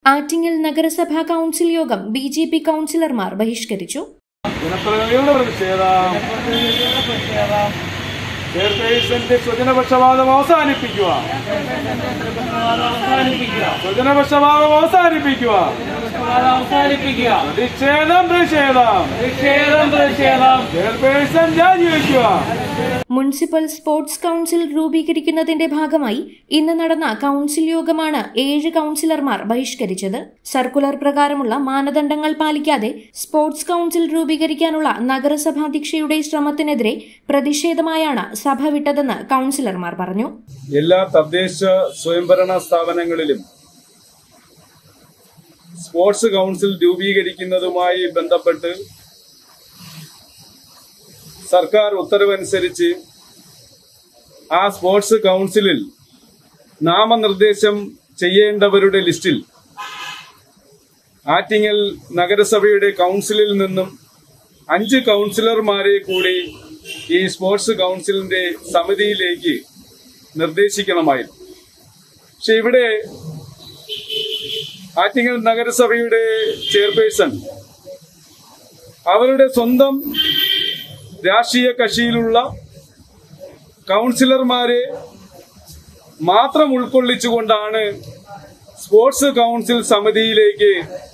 ആറ്റിങ്ങൽ നഗരസഭാ കൌൺസിൽ യോഗം B J P കൌൺസിലർമാർ ബഹിഷ്കരിച്ചു ജനപ്രതിനിധികളുടെ പ്രതിഷേധം ചെയർപേഴ്സന്റെ സ്വജനപക്ഷപാതം അവസാനിപ്പിക്കുക സ്വജനപക്ഷപാതം അവസാനിപ്പിക്കുക അവസാനിപ്പിക്കുക പ്രതിഷേധം പ്രതിഷേധം പ്രതിഷേധം പ്രതിഷേധം ചെയർപേഴ്സൺ രാജിവെക്കുക മുനിസിപ്പൽ സ്പോർട്സ് കൌൺസിൽ രൂപീകരിക്കുന്നതിന്റെ ഭാഗമായി ഇന്ന് നടന്ന കൌൺസിൽ യോഗമാണ് ഏഴ് കൌൺസിലർമാർ ബഹിഷ്കരിച്ചത് സർക്കുലർ പ്രകാരമുള്ള മാനദണ്ഡങ്ങൾ പാലിക്കാതെ സ്പോർട്സ് കൌൺസിൽ രൂപീകരിക്കാനുള്ള നഗരസഭാധ്യക്ഷയുടെ ശ്രമത്തിനെതിരെ പ്രതിഷേധമായാണ് സഭ വിട്ടതെന്ന് കൌൺസിലർമാർ പറഞ്ഞു എല്ലാ തദ്ദേശ സ്വയംഭരണ സ്ഥാപനങ്ങളിലും സ്പോർട്സ് കൗൺസിൽ രൂപീകരിക്കുന്നതുമായി ബന്ധപ്പെട്ട് സർക്കാർ ഉത്തരവനുസരിച്ച് ആ സ്പോർട്സ് കൗൺസിലിൽ നാമനിർദ്ദേശം ചെയ്യേണ്ടവരുടെ ലിസ്റ്റിൽ ആറ്റിങ്ങൽ നഗരസഭയുടെ കൗൺസിലിൽ നിന്നും അഞ്ച് കൗൺസിലർമാരെ കൂടി ഈ സ്പോർട്സ് കൗൺസിലിന്റെ സമിതിയിലേക്ക് നിർദ്ദേശിക്കണമായിരുന്നു പക്ഷെ ഇവിടെ ആറ്റിങ്ങൽ നഗരസഭയുടെ ചെയർപേഴ്സൺ അവരുടെ സ്വന്തം രാഷ്ട്രീയ കക്ഷിയിലുള്ള കൗൺസിലർമാരെ മാത്രം ഉൾക്കൊള്ളിച്ചുകൊണ്ടാണ് സ്പോർട്സ് കൗൺസിൽ സമിതിയിലേക്ക്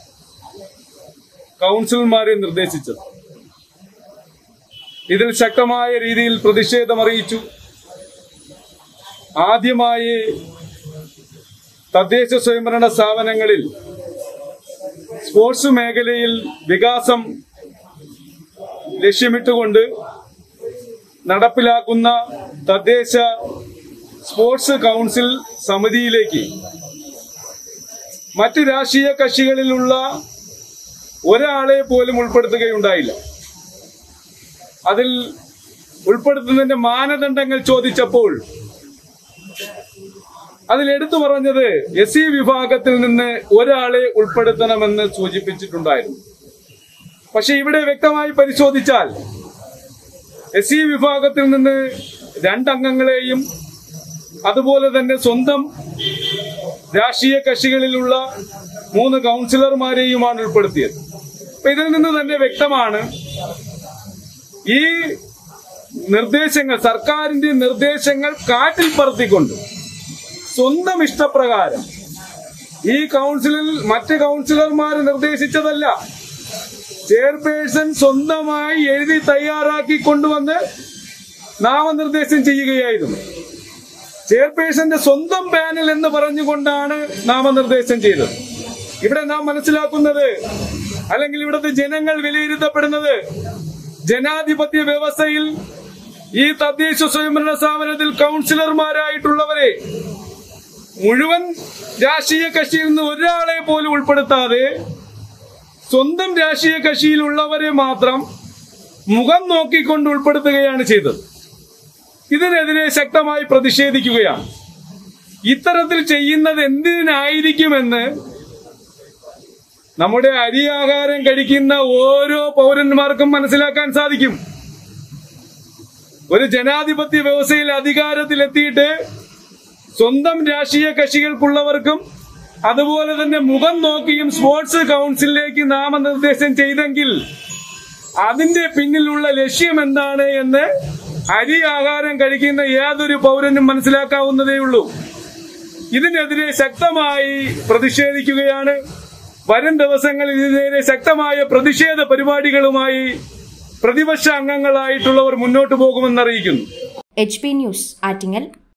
കൗൺസിലർമാരെ നിർദ്ദേശിച്ചത് ഇതിൽ ശക്തമായ രീതിയിൽ പ്രതിഷേധമറിയിച്ചു ആദ്യമായി തദ്ദേശ സ്വയംഭരണ സ്ഥാപനങ്ങളിൽ സ്പോർട്സ് മേഖലയിൽ വികാസം ലക്ഷ്യമിട്ടുകൊണ്ട് നടപ്പിലാക്കുന്ന തദ്ദേശ സ്പോർട്സ് കൗൺസിൽ സമിതിയിലേക്ക് മറ്റ് രാഷ്ട്രീയ കക്ഷികളിലുള്ള ഒരാളെ പോലും ഉൾപ്പെടുത്തുകയുണ്ടായില്ല അതിൽ ഉൾപ്പെടുത്തുന്നതിന്റെ മാനദണ്ഡങ്ങൾ ചോദിച്ചപ്പോൾ അതിൽ എടുത്തു പറഞ്ഞത് എസ് സി വിഭാഗത്തിൽ നിന്ന് ഒരാളെ ഉൾപ്പെടുത്തണമെന്ന് സൂചിപ്പിച്ചിട്ടുണ്ടായിരുന്നു പക്ഷെ ഇവിടെ വ്യക്തമായി പരിശോധിച്ചാൽ എസ് സി വിഭാഗത്തിൽ നിന്ന് രണ്ടംഗങ്ങളെയും അതുപോലെ തന്നെ സ്വന്തം രാഷ്ട്രീയ കക്ഷികളിലുള്ള മൂന്ന് കൗൺസിലർമാരെയുമാണ് ഉൾപ്പെടുത്തിയത് അപ്പൊ ഇതിൽ നിന്ന് തന്നെ വ്യക്തമാണ് ഈ നിർദ്ദേശങ്ങൾ സർക്കാരിന്റെ നിർദ്ദേശങ്ങൾ കാറ്റിൽ പറത്തിക്കൊണ്ട് സ്വന്തം ഇഷ്ടപ്രകാരം ഈ കൗൺസിലിൽ മറ്റ് കൗൺസിലർമാർ നിർദ്ദേശിച്ചതല്ല ചെയർപേഴ്സൺ സ്വന്തമായി എഴുതി തയ്യാറാക്കി കൊണ്ടുവന്ന് നാമനിർദ്ദേശം ചെയ്യുകയായിരുന്നു ചെയർപേഴ്സന്റെ സ്വന്തം പാനൽ എന്ന് പറഞ്ഞുകൊണ്ടാണ് നാമനിർദ്ദേശം ചെയ്തത് ഇവിടെ നാം മനസ്സിലാക്കുന്നത് അല്ലെങ്കിൽ ഇവിടുത്തെ ജനങ്ങൾ വിലയിരുത്തപ്പെടുന്നത് ജനാധിപത്യ വ്യവസ്ഥയിൽ ഈ തദ്ദേശ സ്വയംഭരണ സ്ഥാപനത്തിൽ കൗൺസിലർമാരായിട്ടുള്ളവരെ മുഴുവൻ രാഷ്ട്രീയ കക്ഷിയിൽ നിന്ന് ഒരാളെ പോലും ഉൾപ്പെടുത്താതെ സ്വന്തം രാഷ്ട്രീയ കക്ഷിയിലുള്ളവരെ മാത്രം മുഖം നോക്കിക്കൊണ്ട് ഉൾപ്പെടുത്തുകയാണ് ചെയ്തത് ഇതിനെതിരെ ശക്തമായി പ്രതിഷേധിക്കുകയാണ് ഇത്തരത്തിൽ ചെയ്യുന്നത് എന്തിനായിരിക്കുമെന്ന് നമ്മുടെ അരി ആഹാരം കഴിക്കുന്ന ഓരോ പൗരന്മാർക്കും മനസ്സിലാക്കാൻ സാധിക്കും ഒരു ജനാധിപത്യ വ്യവസ്ഥയിൽ അധികാരത്തിലെത്തിയിട്ട് സ്വന്തം രാഷ്ട്രീയ കക്ഷികൾക്കുള്ളവർക്കും അതുപോലെ തന്നെ മുഖം നോക്കിയും സ്പോർട്സ് കൗൺസിലിലേക്ക് നാമനിർദ്ദേശം ചെയ്തെങ്കിൽ അതിന്റെ പിന്നിലുള്ള ലക്ഷ്യം എന്താണ് എന്ന് അരി ആഹാരം കഴിക്കുന്ന ഏതൊരു പൗരനും മനസ്സിലാക്കാവുന്നതേയുള്ളൂ ഇതിനെതിരെ ശക്തമായി പ്രതിഷേധിക്കുകയാണ് വരും ദിവസങ്ങളിൽ ഇതിനെതിരെ ശക്തമായ പ്രതിഷേധ പരിപാടികളുമായി പ്രതിപക്ഷ അംഗങ്ങളായിട്ടുള്ളവർ മുന്നോട്ട് പോകുമെന്ന് അറിയിക്കുന്നു എച്ച് പി ന്യൂസ് ആറ്റിങ്ങൽ